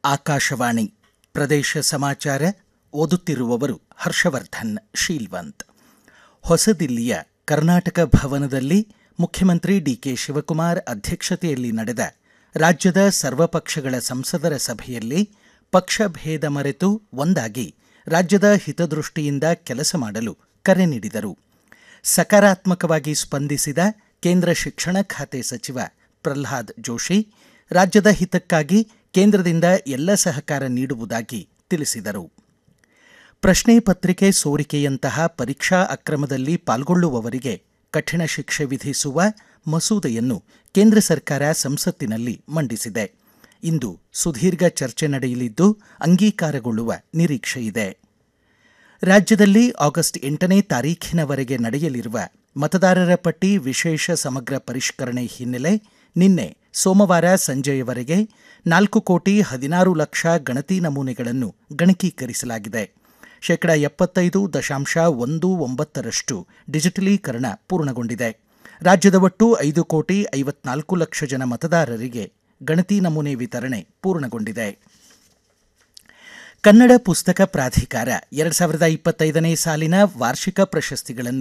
ಆಕಾಶವಾಣಿ ಪ್ರದೇಶ ಸಮಾಚಾರ ಓದುತ್ತಿರುವವರು ಹರ್ಷವರ್ಧನ್ ಶೀಲ್ವಂತ್ ಹೊಸದಿಲ್ಲಿಯ ಕರ್ನಾಟಕ ಭವನದಲ್ಲಿ ಮುಖ್ಯಮಂತ್ರಿ ಡಿಕೆ ಶಿವಕುಮಾರ್ ಅಧ್ಯಕ್ಷತೆಯಲ್ಲಿ ನಡೆದ ರಾಜ್ಯದ ಸರ್ವಪಕ್ಷಗಳ ಸಂಸದರ ಸಭೆಯಲ್ಲಿ ಪಕ್ಷಭೇದ ಮರೆತು ಒಂದಾಗಿ ರಾಜ್ಯದ ಹಿತದೃಷ್ಟಿಯಿಂದ ಕೆಲಸ ಮಾಡಲು ಕರೆ ನೀಡಿದರು ಸಕಾರಾತ್ಮಕವಾಗಿ ಸ್ಪಂದಿಸಿದ ಕೇಂದ್ರ ಶಿಕ್ಷಣ ಖಾತೆ ಸಚಿವ ಪ್ರಲ್ಹಾದ್ ಜೋಶಿ ರಾಜ್ಯದ ಹಿತಕ್ಕಾಗಿ ಕೇಂದ್ರದಿಂದ ಎಲ್ಲ ಸಹಕಾರ ನೀಡುವುದಾಗಿ ತಿಳಿಸಿದರು ಪ್ರಶ್ನೆ ಪತ್ರಿಕೆ ಸೋರಿಕೆಯಂತಹ ಪರೀಕ್ಷಾ ಅಕ್ರಮದಲ್ಲಿ ಪಾಲ್ಗೊಳ್ಳುವವರಿಗೆ ಕಠಿಣ ಶಿಕ್ಷೆ ವಿಧಿಸುವ ಮಸೂದೆಯನ್ನು ಕೇಂದ್ರ ಸರ್ಕಾರ ಸಂಸತ್ತಿನಲ್ಲಿ ಮಂಡಿಸಿದೆ ಇಂದು ಸುದೀರ್ಘ ಚರ್ಚೆ ನಡೆಯಲಿದ್ದು ಅಂಗೀಕಾರಗೊಳ್ಳುವ ನಿರೀಕ್ಷೆಯಿದೆ ರಾಜ್ಯದಲ್ಲಿ ಆಗಸ್ಟ್ ಎಂಟನೇ ತಾರೀಖಿನವರೆಗೆ ನಡೆಯಲಿರುವ ಮತದಾರರ ಪಟ್ಟಿ ವಿಶೇಷ ಸಮಗ್ರ ಪರಿಷ್ಕರಣೆ ಹಿನ್ನೆಲೆ ನಿನ್ನೆ ಸೋಮವಾರ ಸಂಜೆಯವರೆಗೆ ನಾಲ್ಕು ಕೋಟಿ ಹದಿನಾರು ಲಕ್ಷ ಗಣತಿ ನಮೂನೆಗಳನ್ನು ಗಣಕೀಕರಿಸಲಾಗಿದೆ ಶೇಕಡ ಎಪ್ಪತ್ತೈದು ದಶಾಂಶ ಒಂದು ಒಂಬತ್ತರಷ್ಟು ಡಿಜಿಟಲೀಕರಣ ಪೂರ್ಣಗೊಂಡಿದೆ ರಾಜ್ಯದ ಒಟ್ಟು ಐದು ಕೋಟಿ ಐವತ್ನಾಲ್ಕು ಲಕ್ಷ ಜನ ಮತದಾರರಿಗೆ ಗಣತಿ ನಮೂನೆ ವಿತರಣೆ ಪೂರ್ಣಗೊಂಡಿದೆ ಕನ್ನಡ ಪುಸ್ತಕ ಪ್ರಾಧಿಕಾರ ಎರಡು ಸಾವಿರದ ಇಪ್ಪತ್ತೈದನೇ ಸಾಲಿನ ವಾರ್ಷಿಕ ಪ್ರಶಸ್ತಿಗಳನ್ನು